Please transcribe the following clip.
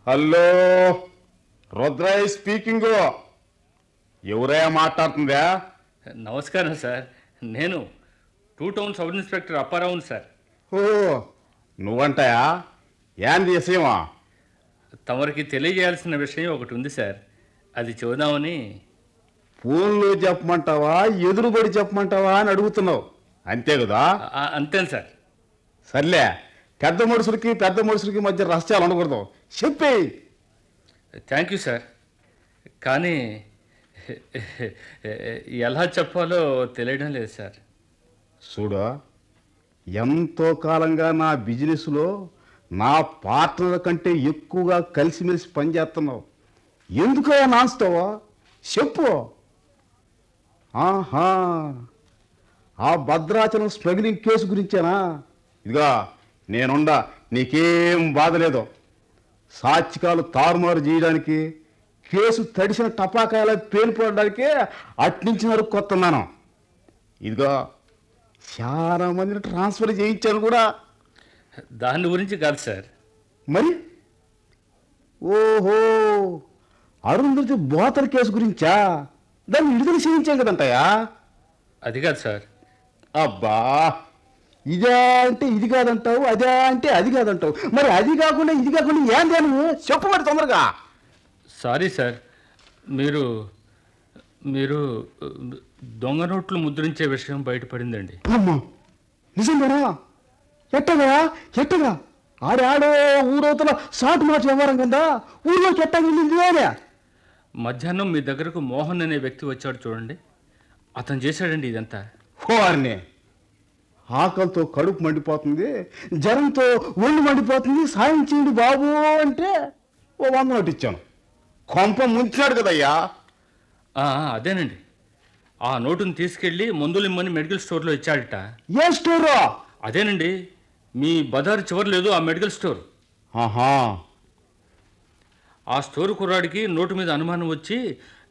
hello Rudrayya speaking ఎవరయ్యా మాట్లాడుతుందా నమస్కారం సార్ నేను టూ టౌన్ సబ్ ఇన్స్పెక్టర్ అప్పారావును సార్ ఓ నువ్వంటాయా ఏంది విషయమా తమరికి తెలియజేయాల్సిన విషయం ఒకటి ఉంది సార్ అది చూద్దామని ఫోన్లో చెప్పమంటావా ఎదురుబడి చెప్పమంటావా అని అడుగుతున్నావు అంతే కదా ఆ- ఆ- అంతేను సార్ సర్లే పెద్ద మనుషులకి పెద్ద మనుషులకి మధ్య రహస్యాలు ఉండకూడదు చెప్పేయి థ్యాంక్ యూ సార్ కానీ ఎలా చెప్పాలో తెలియడం లేదు సార్ చూడు ఎంతో కాలంగా నా బిజినెస్లో నా పార్ట్నర్ కంటే ఎక్కువగా కలిసిమెలిసి పనిచేస్తున్నావు ఎందుకయ్యా నాస్తావా చెప్పు ఆహా ఆ భద్రాచలం స్మగ్లింగ్ కేసు గురించేనా ఇదిగా నేనుండా నీకేం బాధ లేదు సాత్వికాలు తారుమారు చేయడానికి కేసు తడిసిన టపాకాయల పేలిపోవడానికి అట్నుంచి నరుక్కొస్తున్నాను ఇదిగో చాలా మందిని ట్రాన్స్ఫర్ చేయించాను కూడా దాని గురించి కాదు సార్ మరి ఓహో అరుంధతి బోతల కేసు గురించా దాన్ని విడుదల చేయించాం కదంటయ్యా అది కాదు సార్ అబ్బా ఇదే అంటే ఇది కాదంటావు అదే అంటే అది కాదంటావు మరి అది కాకుండా ఇది కాకుండా ఏంది నువ్వు చెప్పు మరి తొందరగా సారీ సార్ మీరు మీరు దొంగ నోట్లు ముద్రించే విషయం బయటపడిందండి అమ్మా నిజంగానా ఎట్టగా ఎట్టగా ఆడే ఆడే ఊరవతల సాటు మాట వ్యవహారం కదా ఊర్లోకి ఎట్టగా వెళ్ళింది వేరే మధ్యాహ్నం మీ దగ్గరకు మోహన్ అనే వ్యక్తి వచ్చాడు చూడండి అతను చేశాడండి ఇదంతా వారిని ఆకలితో కడుపు మండిపోతుంది జ్వరంతో ఒళ్ళు మండిపోతుంది సాయం చేయండి బాబు అంటే ఓ వంద నోటు ఇచ్చాను కొంప ముంచాడు కదయ్యా ఆ, అదేనండి ఆ నోటును తీసుకెళ్ళి మందులు ఇమ్మని మెడికల్ స్టోర్లో ఇచ్చాడట ఏ స్టోరు అదేనండి మీ బజారు చివరి లేదు ఆ మెడికల్ స్టోర్ ఆహా ఆ స్టోర్ కుర్రాడికి నోటు మీద అనుమానం వచ్చి